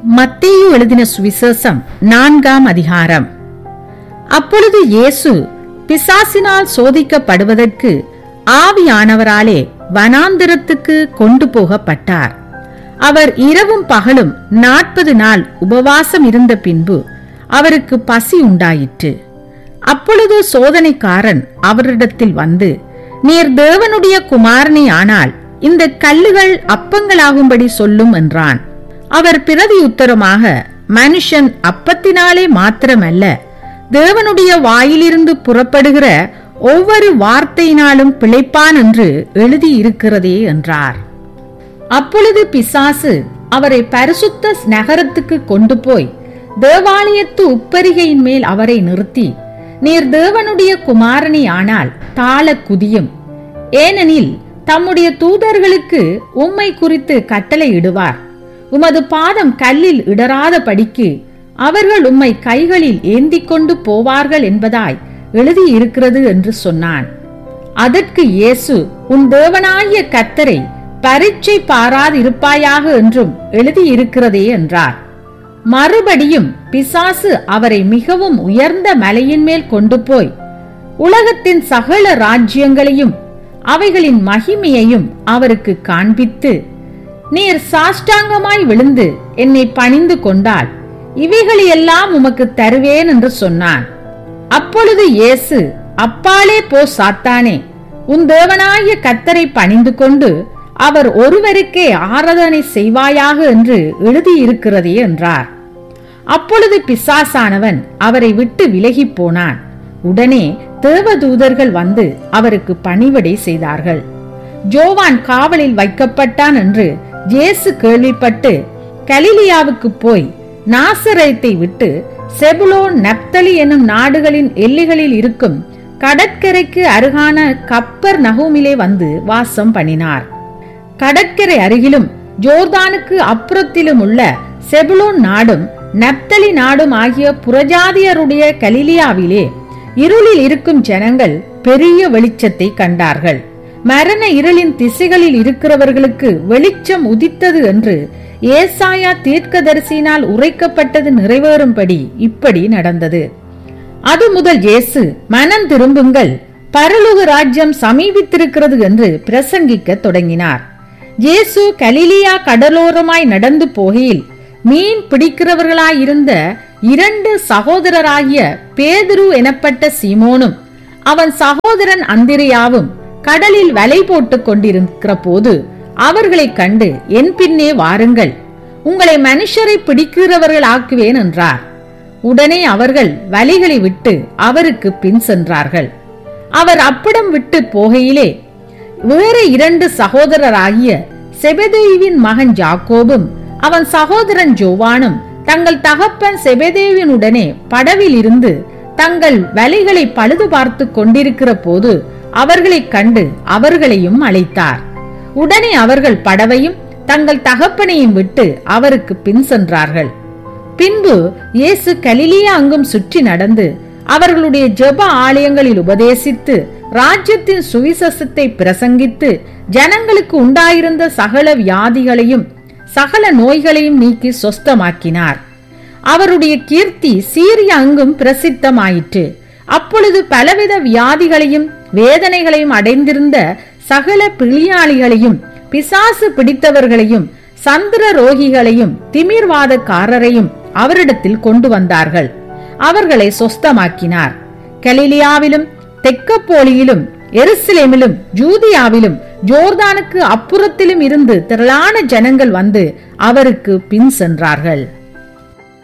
மத்தேயு எழுதின சுவிசேஷம் நான்காம் அதிகாரம் அப்பொழுது இயேசு பிசாசினால் சோதிக்கப்படுவதற்கு ஆவியானவராலே வனாந்திரத்துக்கு கொண்டு போகப்பட்டார் அவர் இரவும் பகலும் நாற்பது நாள் உபவாசம் இருந்த பின்பு அவருக்கு பசி உண்டாயிற்று அப்பொழுது சோதனைக்காரன் அவரிடத்தில் வந்து நீர் தேவனுடைய குமாரனே ஆனால் இந்த கல்லுகள் அப்பங்களாகும்படி சொல்லும் என்றான் அவர் பிரதி உத்தரமாக மனுஷன் அப்பத்தினாலே மாத்திரமல்ல தேவனுடைய வாயிலிருந்து புறப்படுகிற ஒவ்வொரு வார்த்தையினாலும் பிழைப்பான் என்று எழுதியிருக்கிறதே என்றார் அப்பொழுது பிசாசு அவரை பரிசுத்த நகரத்துக்கு கொண்டு போய் தேவாலயத்து உப்பரிகையின் மேல் அவரை நிறுத்தி நீர் தேவனுடைய குமாரனே ஆனால் தாள குதியும் ஏனெனில் தம்முடைய தூதர்களுக்கு உம்மை குறித்து கட்டளையிடுவார் உமது பாதம் கல்லில் இடராத படிக்கு அவர்கள் உம்மை கைகளில் ஏந்திக் கொண்டு போவார்கள் என்பதாய் எழுதியிருக்கிறது என்று சொன்னான் அதற்கு இயேசு உன் தேவனாகிய கத்தரை பரீட்சை பாராதிருப்பாயாக என்றும் எழுதியிருக்கிறதே என்றார் மறுபடியும் பிசாசு அவரை மிகவும் உயர்ந்த மலையின் மேல் கொண்டு போய் உலகத்தின் சகல ராஜ்யங்களையும் அவைகளின் மகிமையையும் அவருக்கு காண்பித்து நீர் சாஷ்டாங்கமாய் விழுந்து என்னை பணிந்து கொண்டால் இவைகளையெல்லாம் உமக்கு தருவேன் என்று சொன்னான் அப்பொழுது இயேசு அப்பாலே போ சாத்தானே உன் தேவனாகிய கத்தரை பணிந்து கொண்டு அவர் ஒருவருக்கே ஆராதனை செய்வாயாக என்று எழுதியிருக்கிறதே என்றார் அப்பொழுது பிசாசானவன் அவரை விட்டு விலகிப் போனான் உடனே தேவதூதர்கள் வந்து அவருக்கு பணிவிடை செய்தார்கள் ஜோவான் காவலில் வைக்கப்பட்டான் என்று இயேசு கேள்விப்பட்டு கலிலியாவுக்கு போய் நாசரேத்தை விட்டு செபுலோன் நப்தலி எனும் நாடுகளின் எல்லைகளில் இருக்கும் கடற்கரைக்கு அருகான கப்பர் நகூமிலே வந்து வாசம் பண்ணினார் கடற்கரை அருகிலும் ஜோர்தானுக்கு அப்புறத்திலும் உள்ள செபுலோன் நாடும் நப்தலி நாடும் ஆகிய புறஜாதியருடைய கலிலியாவிலே இருளில் இருக்கும் ஜனங்கள் பெரிய வெளிச்சத்தை கண்டார்கள் மரண இருளின் திசைகளில் இருக்கிறவர்களுக்கு வெளிச்சம் உதித்தது என்று ஏசாயா தீர்க்கதரிசியினால் உரைக்கப்பட்டது நிறைவேறும்படி இப்படி நடந்தது அது முதல் இயேசு மனம் திரும்புங்கள் பரலோக ராஜ்யம் சமீபித்திருக்கிறது என்று பிரசங்கிக்க தொடங்கினார் இயேசு கலிலியா கடலோரமாய் நடந்து போகையில் மீன் பிடிக்கிறவர்களாயிருந்த இரண்டு சகோதரராகிய பேதுரு எனப்பட்ட சீமோனும் அவன் சகோதரன் அந்திரியாவும் கடலில் வலை போட்டுக் கொண்டிருக்கிற போது அவர்களைக் கண்டு என் பின்னே வாருங்கள் உங்களை மனுஷரை பிடிக்கிறவர்கள் ஆக்குவேன் என்றார் உடனே அவர்கள் வலிகளை விட்டு அவருக்கு பின் சென்றார்கள் அவர் அப்பிடம் விட்டு போகையிலே வேறு இரண்டு சகோதரராகிய செபதேவின் மகன் ஜாக்கோபும் அவன் சகோதரன் ஜோவானும் தங்கள் தகப்பன் செபதேவினுடனே படவில் இருந்து தங்கள் வலைகளை பழுது பார்த்து கொண்டிருக்கிற போது அவர்களைக் கண்டு அவர்களையும் அழைத்தார் உடனே அவர்கள் படவையும் தங்கள் தகப்பனையும் விட்டு அவருக்கு பின் சென்றார்கள் பின்பு இயேசு கலிலியா அங்கும் சுற்றி நடந்து அவர்களுடைய ஜெப ஆலயங்களில் உபதேசித்து ராஜ்யத்தின் சுவிசேஷத்தை பிரசங்கித்து ஜனங்களுக்கு உண்டாயிருந்த சகல வியாதிகளையும் சகல நோய்களையும் நீக்கி சொஸ்தமாக்கினார் அவருடைய கீர்த்தி சீரிய அங்கும் பிரசித்தமாயிற்று அப்பொழுது பலவித வியாதிகளையும் வேதனைகளையும் அடைந்திருந்த சகல பிளியாளிகளையும் பிசாசு பிடித்தவர்களையும் சந்திர ரோகிகளையும் திமிர்வாதக்காரரையும் அவரிடத்தில் கொண்டு வந்தார்கள் அவர்களை சொஸ்தமாக்கினார் கலிலியாவிலும் தெக்கப்போலியிலும் எருசலேமிலும் ஜூதியாவிலும் ஜோர்தானுக்கு அப்புறத்திலும் இருந்து திரளான ஜனங்கள் வந்து அவருக்கு பின் சென்றார்கள்